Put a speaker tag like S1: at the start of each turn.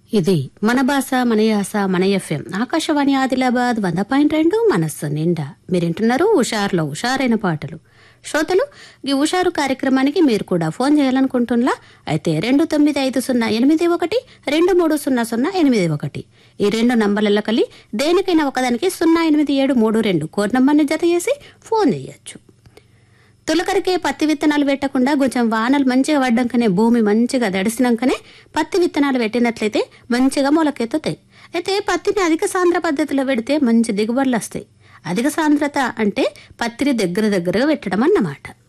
S1: ఇది మన భాష మన యాస మన ఎఫ్ఎం ఆకాశవాణి ఆదిలాబాద్ వంద పాయింట్ రెండు మనస్సు నిండా మీరింటున్నారు హుషారులో హుషారైన పాటలు శ్రోతలు ఈ హుషారు కార్యక్రమానికి మీరు కూడా ఫోన్ చేయాలనుకుంటున్నా అయితే రెండు తొమ్మిది ఐదు సున్నా ఎనిమిది ఒకటి రెండు మూడు సున్నా సున్నా ఎనిమిది ఒకటి ఈ రెండు నంబర్ల కలి దేనికైనా ఒకదానికి సున్నా ఎనిమిది ఏడు మూడు రెండు కోడ్ నంబర్ని జత చేసి ఫోన్ చేయొచ్చు తొలకరికే పత్తి విత్తనాలు పెట్టకుండా కొంచెం వానలు మంచిగా పడ్డాకనే భూమి మంచిగా దడిసినాకనే పత్తి విత్తనాలు పెట్టినట్లయితే మంచిగా మొలకెత్తుతాయి అయితే పత్తిని అధిక సాంద్ర పద్ధతిలో పెడితే మంచి దిగుబడులు వస్తాయి అధిక సాంద్రత అంటే పత్తిని దగ్గర దగ్గరగా పెట్టడం అన్నమాట